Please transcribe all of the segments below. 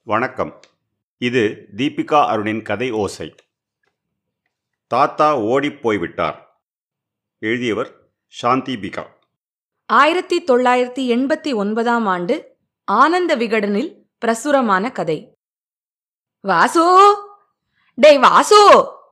வணக்கம் இது தீபிகா அருணின் கதை ஓசை தாத்தா ஓடிப் போய்விட்டார் எழுதியவர் சாந்தி பிகா ஆயிரத்தி தொள்ளாயிரத்தி எண்பத்தி ஒன்பதாம் ஆண்டு ஆனந்த விகடனில் பிரசுரமான கதை வாசு டேய் வாசு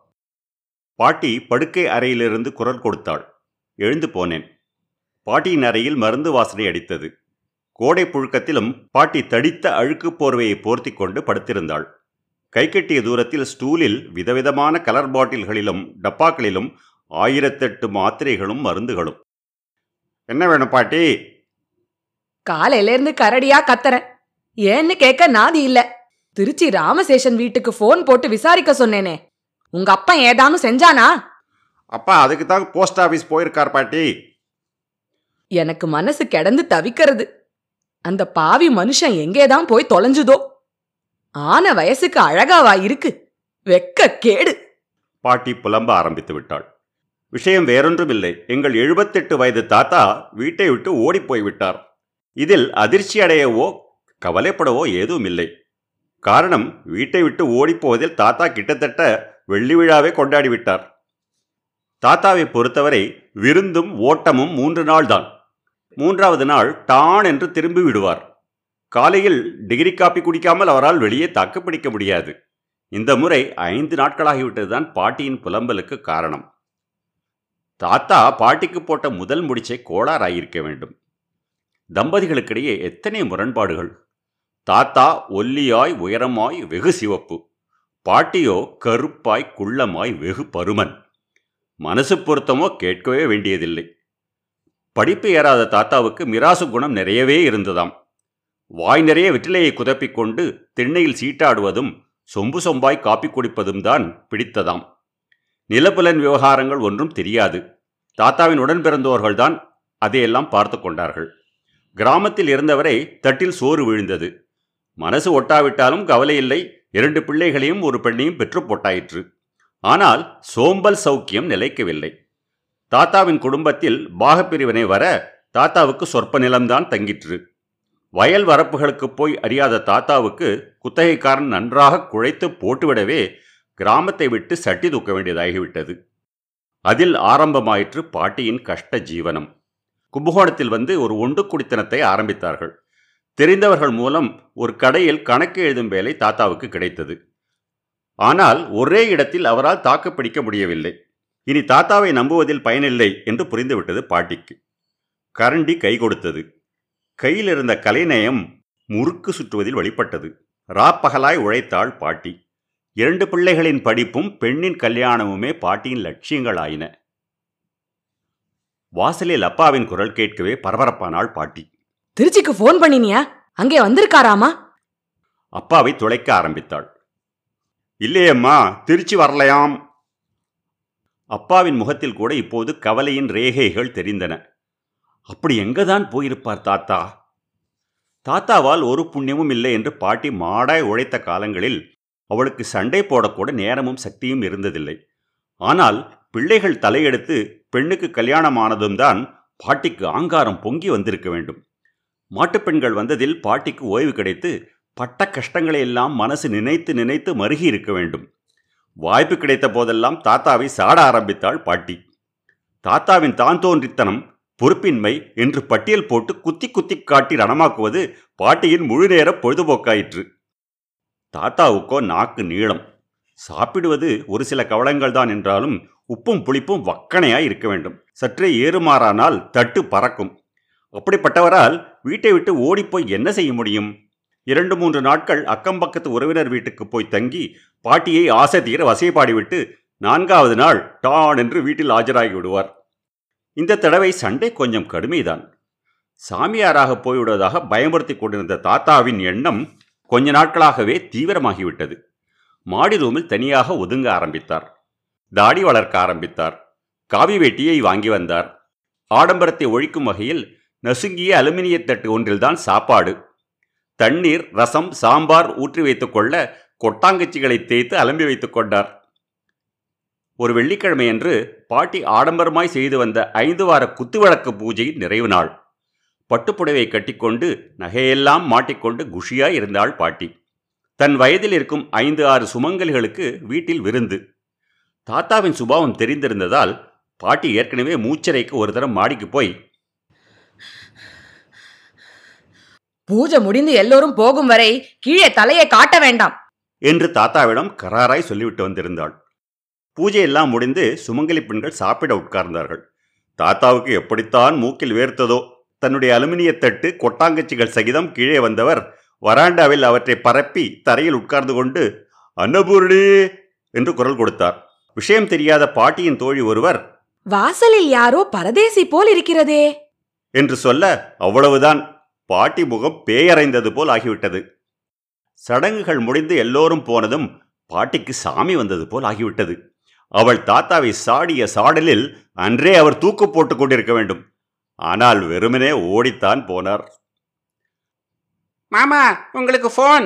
பாட்டி படுக்கை அறையிலிருந்து குரல் கொடுத்தாள் எழுந்து போனேன் பாட்டியின் அறையில் மருந்து வாசனை அடித்தது கோடை புழுக்கத்திலும் பாட்டி தடித்த அழுக்கு போர்வையை போர்த்தி கொண்டு படுத்திருந்தாள் கைக்கட்டிய தூரத்தில் ஸ்டூலில் விதவிதமான கலர் பாட்டில்களிலும் டப்பாக்களிலும் ஆயிரத்தெட்டு மாத்திரைகளும் மருந்துகளும் என்ன வேணும் பாட்டி காலையில இருந்து கரடியா கத்தறேன் ஏன்னு கேட்க நாதி இல்ல திருச்சி ராமசேஷன் வீட்டுக்கு ஃபோன் போட்டு விசாரிக்க சொன்னேனே உங்க அப்பா ஏதானும் செஞ்சானா அப்பா அதுக்கு தான் போஸ்ட் ஆஃபீஸ் போயிருக்கார் பாட்டி எனக்கு மனசு கிடந்து தவிக்கிறது அந்த பாவி மனுஷன் எங்கேதான் போய் தொலைஞ்சுதோ ஆன வயசுக்கு அழகாவா இருக்கு வெக்க கேடு பாட்டி புலம்ப ஆரம்பித்து விட்டாள் விஷயம் வேறொன்றுமில்லை எங்கள் எழுபத்தெட்டு வயது தாத்தா வீட்டை விட்டு ஓடிப்போய் விட்டார் இதில் அதிர்ச்சி அடையவோ கவலைப்படவோ ஏதும் இல்லை காரணம் வீட்டை விட்டு ஓடிப்போவதில் தாத்தா கிட்டத்தட்ட வெள்ளி விழாவை கொண்டாடி விட்டார் தாத்தாவை பொறுத்தவரை விருந்தும் ஓட்டமும் மூன்று நாள்தான் மூன்றாவது நாள் டான் என்று திரும்பி விடுவார் காலையில் டிகிரி காப்பி குடிக்காமல் அவரால் வெளியே தாக்கு பிடிக்க முடியாது இந்த முறை ஐந்து நாட்களாகிவிட்டதுதான் பாட்டியின் புலம்பலுக்கு காரணம் தாத்தா பாட்டிக்கு போட்ட முதல் முடிச்சை கோளாறாயிருக்க வேண்டும் தம்பதிகளுக்கிடையே எத்தனை முரண்பாடுகள் தாத்தா ஒல்லியாய் உயரமாய் வெகு சிவப்பு பாட்டியோ கருப்பாய் குள்ளமாய் வெகு பருமன் மனசு பொருத்தமோ கேட்கவே வேண்டியதில்லை படிப்பு ஏறாத தாத்தாவுக்கு மிராசு குணம் நிறையவே இருந்ததாம் வாய் நிறைய வெற்றிலையை குதப்பிக் கொண்டு திண்ணையில் சீட்டாடுவதும் சொம்பு சொம்பாய் காப்பி குடிப்பதும் தான் பிடித்ததாம் நிலப்புலன் விவகாரங்கள் ஒன்றும் தெரியாது தாத்தாவின் உடன் பிறந்தோர்கள்தான் அதையெல்லாம் பார்த்து கொண்டார்கள் கிராமத்தில் இருந்தவரை தட்டில் சோறு விழுந்தது மனசு ஒட்டாவிட்டாலும் கவலை இல்லை இரண்டு பிள்ளைகளையும் ஒரு பெண்ணையும் பெற்று போட்டாயிற்று ஆனால் சோம்பல் சௌக்கியம் நிலைக்கவில்லை தாத்தாவின் குடும்பத்தில் பாகப்பிரிவினை வர தாத்தாவுக்கு சொற்ப நிலம்தான் தங்கிற்று வயல் வரப்புகளுக்கு போய் அறியாத தாத்தாவுக்கு குத்தகைக்காரன் நன்றாக குழைத்து போட்டுவிடவே கிராமத்தை விட்டு சட்டி தூக்க வேண்டியதாகிவிட்டது அதில் ஆரம்பமாயிற்று பாட்டியின் கஷ்ட ஜீவனம் கும்பகோணத்தில் வந்து ஒரு ஒண்டு குடித்தனத்தை ஆரம்பித்தார்கள் தெரிந்தவர்கள் மூலம் ஒரு கடையில் கணக்கு எழுதும் வேலை தாத்தாவுக்கு கிடைத்தது ஆனால் ஒரே இடத்தில் அவரால் தாக்கு பிடிக்க முடியவில்லை இனி தாத்தாவை நம்புவதில் பயனில்லை என்று புரிந்துவிட்டது பாட்டிக்கு கரண்டி கை கொடுத்தது கையில் இருந்த கலைநயம் முறுக்கு சுற்றுவதில் வெளிப்பட்டது ராப்பகலாய் உழைத்தாள் பாட்டி இரண்டு பிள்ளைகளின் படிப்பும் பெண்ணின் கல்யாணமுமே பாட்டியின் லட்சியங்களாயின வாசலில் அப்பாவின் குரல் கேட்கவே பரபரப்பானாள் பாட்டி திருச்சிக்கு ஃபோன் பண்ணினியா அங்கே வந்திருக்காராமா அப்பாவை துளைக்க ஆரம்பித்தாள் இல்லையம்மா திருச்சி வரலையாம் அப்பாவின் முகத்தில் கூட இப்போது கவலையின் ரேகைகள் தெரிந்தன அப்படி எங்கதான் போயிருப்பார் தாத்தா தாத்தாவால் ஒரு புண்ணியமும் இல்லை என்று பாட்டி மாடாய் உழைத்த காலங்களில் அவளுக்கு சண்டை போடக்கூட நேரமும் சக்தியும் இருந்ததில்லை ஆனால் பிள்ளைகள் தலையெடுத்து பெண்ணுக்கு கல்யாணமானதும் தான் பாட்டிக்கு ஆங்காரம் பொங்கி வந்திருக்க வேண்டும் மாட்டுப் பெண்கள் வந்ததில் பாட்டிக்கு ஓய்வு கிடைத்து பட்ட கஷ்டங்களை எல்லாம் மனசு நினைத்து நினைத்து மருகி இருக்க வேண்டும் வாய்ப்பு கிடைத்த போதெல்லாம் தாத்தாவை சாட ஆரம்பித்தாள் பாட்டி தாத்தாவின் தான் தோன்றித்தனம் பொறுப்பின்மை என்று பட்டியல் போட்டு குத்தி குத்தி காட்டி ரணமாக்குவது பாட்டியின் முழு நேர பொழுதுபோக்காயிற்று தாத்தாவுக்கோ நாக்கு நீளம் சாப்பிடுவது ஒரு சில கவலங்கள் தான் என்றாலும் உப்பும் புளிப்பும் வக்கணையாய் இருக்க வேண்டும் சற்றே ஏறுமாறானால் தட்டு பறக்கும் அப்படிப்பட்டவரால் வீட்டை விட்டு ஓடிப்போய் என்ன செய்ய முடியும் இரண்டு மூன்று நாட்கள் அக்கம் பக்கத்து உறவினர் வீட்டுக்கு போய் தங்கி பாட்டியை ஆசை தீர வசைப்பாடிவிட்டு நான்காவது நாள் டான் என்று வீட்டில் ஆஜராகி விடுவார் இந்த தடவை சண்டை கொஞ்சம் கடுமைதான் சாமியாராக போய்விடுவதாக பயமுறுத்தி கொண்டிருந்த தாத்தாவின் எண்ணம் கொஞ்ச நாட்களாகவே தீவிரமாகிவிட்டது மாடி ரூமில் தனியாக ஒதுங்க ஆரம்பித்தார் தாடி வளர்க்க ஆரம்பித்தார் காவி வேட்டியை வாங்கி வந்தார் ஆடம்பரத்தை ஒழிக்கும் வகையில் நசுங்கிய அலுமினிய தட்டு ஒன்றில்தான் சாப்பாடு தண்ணீர் ரசம் சாம்பார் ஊற்றி வைத்துக்கொள்ள கொட்டாங்கச்சிகளை தேய்த்து அலம்பி வைத்துக் கொண்டார் ஒரு வெள்ளிக்கிழமையன்று பாட்டி ஆடம்பரமாய் செய்து வந்த ஐந்து வார குத்துவிளக்கு பூஜையின் நிறைவு நாள் பட்டுப்புடவை கட்டிக்கொண்டு நகையெல்லாம் மாட்டிக்கொண்டு குஷியாய் இருந்தாள் பாட்டி தன் வயதில் இருக்கும் ஐந்து ஆறு சுமங்கலிகளுக்கு வீட்டில் விருந்து தாத்தாவின் சுபாவம் தெரிந்திருந்ததால் பாட்டி ஏற்கனவே மூச்சரைக்கு ஒரு தரம் மாடிக்கு போய் பூஜை முடிந்து எல்லோரும் போகும் வரை கீழே தலையை காட்ட வேண்டாம் என்று தாத்தாவிடம் கராராய் சொல்லிவிட்டு வந்திருந்தாள் பூஜை எல்லாம் முடிந்து சுமங்கலி பெண்கள் சாப்பிட உட்கார்ந்தார்கள் தாத்தாவுக்கு எப்படித்தான் மூக்கில் வேர்த்ததோ தன்னுடைய அலுமினிய தட்டு கொட்டாங்கச்சிகள் சகிதம் கீழே வந்தவர் வராண்டாவில் அவற்றை பரப்பி தரையில் உட்கார்ந்து கொண்டு அன்னபூரணி என்று குரல் கொடுத்தார் விஷயம் தெரியாத பாட்டியின் தோழி ஒருவர் வாசலில் யாரோ பரதேசி போல் இருக்கிறதே என்று சொல்ல அவ்வளவுதான் பாட்டி முகம் பேயறைந்தது போல் ஆகிவிட்டது சடங்குகள் முடிந்து எல்லோரும் போனதும் பாட்டிக்கு சாமி வந்தது போல் ஆகிவிட்டது அவள் தாத்தாவை சாடிய சாடலில் அன்றே அவர் தூக்கு போட்டுக் கொண்டிருக்க வேண்டும் ஆனால் வெறுமனே ஓடித்தான் போனார் மாமா உங்களுக்கு ஃபோன்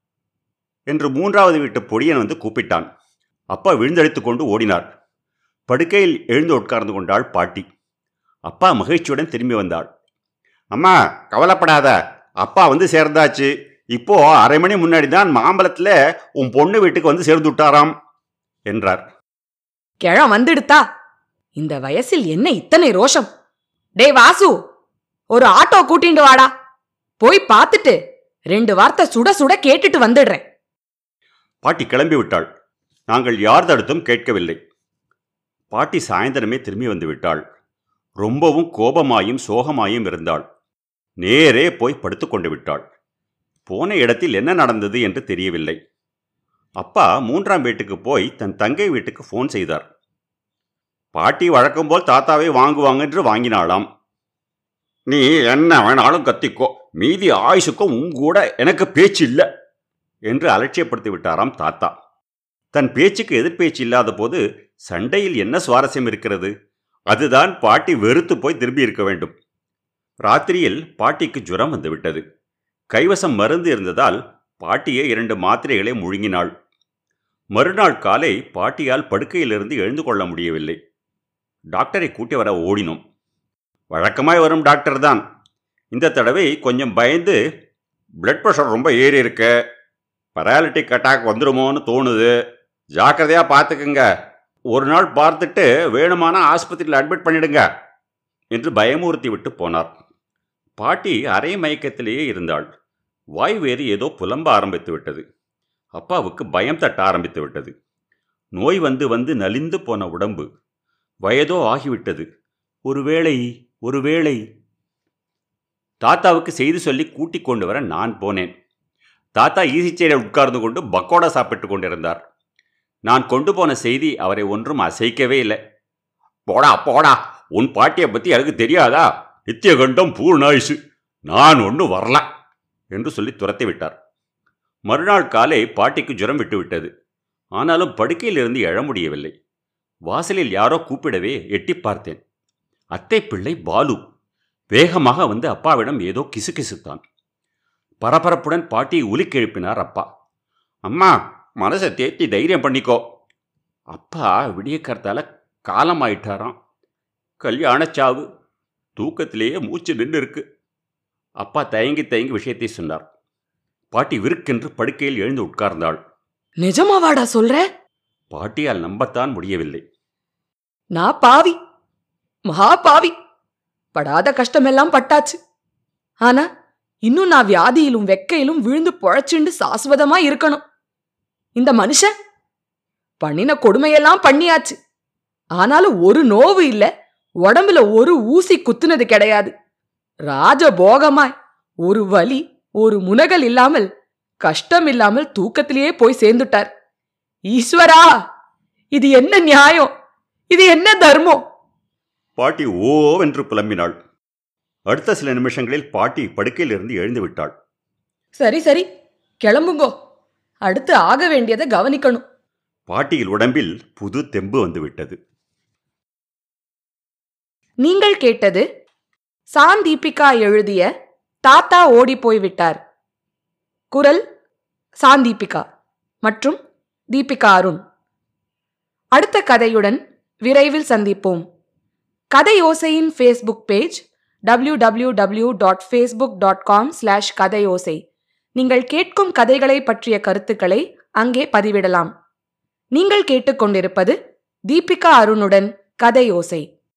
என்று மூன்றாவது வீட்டு பொடியன் வந்து கூப்பிட்டான் அப்பா விழுந்தடித்துக் கொண்டு ஓடினார் படுக்கையில் எழுந்து உட்கார்ந்து கொண்டாள் பாட்டி அப்பா மகிழ்ச்சியுடன் திரும்பி வந்தாள் அம்மா கவலைப்படாத அப்பா வந்து சேர்ந்தாச்சு இப்போ அரை மணி முன்னாடி தான் மாம்பழத்தில் உன் பொண்ணு வீட்டுக்கு வந்து சேர்ந்து விட்டாராம் என்றார் கிழம் வந்துடுத்தா இந்த வயசில் என்ன இத்தனை ரோஷம் டேய் வாசு ஒரு ஆட்டோ கூட்டிண்டு வாடா போய் பார்த்துட்டு ரெண்டு வார்த்தை சுட சுட கேட்டுட்டு வந்துடுறேன் பாட்டி கிளம்பி விட்டாள் நாங்கள் யார் தடுத்தும் கேட்கவில்லை பாட்டி சாயந்தரமே திரும்பி வந்து விட்டாள் ரொம்பவும் கோபமாயும் சோகமாயும் இருந்தாள் நேரே போய் படுத்துக்கொண்டு விட்டாள் போன இடத்தில் என்ன நடந்தது என்று தெரியவில்லை அப்பா மூன்றாம் வீட்டுக்கு போய் தன் தங்கை வீட்டுக்கு ஃபோன் செய்தார் பாட்டி வழக்கம் போல் தாத்தாவை வாங்குவாங்க என்று வாங்கினாளாம் நீ என்ன வேணாலும் கத்திக்கோ மீதி ஆயுசுக்கும் உங்கூட எனக்கு பேச்சு இல்லை என்று அலட்சியப்படுத்தி விட்டாராம் தாத்தா தன் பேச்சுக்கு எதிர்பேச்சு இல்லாத போது சண்டையில் என்ன சுவாரஸ்யம் இருக்கிறது அதுதான் பாட்டி வெறுத்து போய் திரும்பி இருக்க வேண்டும் ராத்திரியில் பாட்டிக்கு ஜுரம் வந்துவிட்டது கைவசம் மருந்து இருந்ததால் பாட்டியே இரண்டு மாத்திரைகளை முழுங்கினாள் மறுநாள் காலை பாட்டியால் படுக்கையிலிருந்து எழுந்து கொள்ள முடியவில்லை டாக்டரை கூட்டி வர ஓடினோம் வழக்கமாய் வரும் டாக்டர் தான் இந்த தடவை கொஞ்சம் பயந்து பிளட் ப்ரெஷர் ரொம்ப ஏறி இருக்கு பராலிட்டிக் அட்டாக் வந்துடுமோன்னு தோணுது ஜாக்கிரதையாக பார்த்துக்குங்க ஒரு நாள் பார்த்துட்டு வேணுமான ஆஸ்பத்திரியில் அட்மிட் பண்ணிடுங்க என்று பயமுறுத்தி விட்டு போனார் பாட்டி அரை மயக்கத்திலேயே இருந்தாள் வாய் வேறு ஏதோ புலம்ப ஆரம்பித்து விட்டது அப்பாவுக்கு பயம் தட்ட ஆரம்பித்து விட்டது நோய் வந்து வந்து நலிந்து போன உடம்பு வயதோ ஆகிவிட்டது ஒருவேளை ஒருவேளை தாத்தாவுக்கு செய்தி சொல்லி கூட்டிக் கொண்டு வர நான் போனேன் தாத்தா ஈசிச்சேரியில் உட்கார்ந்து கொண்டு பக்கோடா சாப்பிட்டு கொண்டிருந்தார் நான் கொண்டு போன செய்தி அவரை ஒன்றும் அசைக்கவே இல்லை போடா போடா உன் பாட்டியை பற்றி எனக்கு தெரியாதா நித்தியகண்டம் பூர்ணாயுசு நான் ஒன்றும் வரல என்று சொல்லி துரத்தி விட்டார் மறுநாள் காலை பாட்டிக்கு ஜுரம் விட்டு விட்டது ஆனாலும் படுக்கையிலிருந்து எழ முடியவில்லை வாசலில் யாரோ கூப்பிடவே எட்டி பார்த்தேன் அத்தை பிள்ளை பாலு வேகமாக வந்து அப்பாவிடம் ஏதோ கிசுகிசுத்தான் பரபரப்புடன் பாட்டியை உலுக்கி எழுப்பினார் அப்பா அம்மா மனசை தேத்தி தைரியம் பண்ணிக்கோ அப்பா விடியக்கறத்தால காலமாயிட்டாராம் கல்யாணச்சாவு தூக்கத்திலேயே மூச்சு நின்று இருக்கு அப்பா தயங்கி தயங்கி விஷயத்தை சொன்னார் பாட்டி விருக்கென்று படுக்கையில் எழுந்து உட்கார்ந்தாள் நிஜமாவாடா சொல்ற பாட்டியால் நம்பத்தான் முடியவில்லை நான் பாவி மகா பாவி படாத கஷ்டமெல்லாம் பட்டாச்சு ஆனா இன்னும் நான் வியாதியிலும் வெக்கையிலும் விழுந்து பொழைச்சுண்டு சாஸ்வதமா இருக்கணும் இந்த மனுஷன் பண்ணின கொடுமையெல்லாம் பண்ணியாச்சு ஆனாலும் ஒரு நோவு இல்ல உடம்புல ஒரு ஊசி குத்துனது கிடையாது ராஜபோகமாய் ஒரு வலி ஒரு முனகல் இல்லாமல் கஷ்டம் இல்லாமல் தூக்கத்திலேயே போய் சேர்ந்துட்டார் ஈஸ்வரா இது என்ன நியாயம் இது என்ன தர்மம் பாட்டி ஓ என்று புலம்பினாள் அடுத்த சில நிமிஷங்களில் பாட்டி படுக்கையிலிருந்து எழுந்து விட்டாள் சரி சரி கிளம்புங்கோ அடுத்து ஆக வேண்டியதை கவனிக்கணும் பாட்டியில் உடம்பில் புது தெம்பு வந்துவிட்டது நீங்கள் கேட்டது சான் தீபிகா எழுதிய தாத்தா ஓடி போய்விட்டார் குரல் சான் தீபிகா மற்றும் தீபிகா அருண் அடுத்த கதையுடன் விரைவில் சந்திப்போம் கதையோசையின் Facebook page www.facebook.com dot Facebook dot com slash Kathaiyosai நீங்கள் கேட்கும் கதைகளை பற்றிய கருத்துக்களை அங்கே பதிவிடலாம் நீங்கள் கேட்டுக்கொண்டிருப்பது தீபிகா அருணுடன் கதையோசை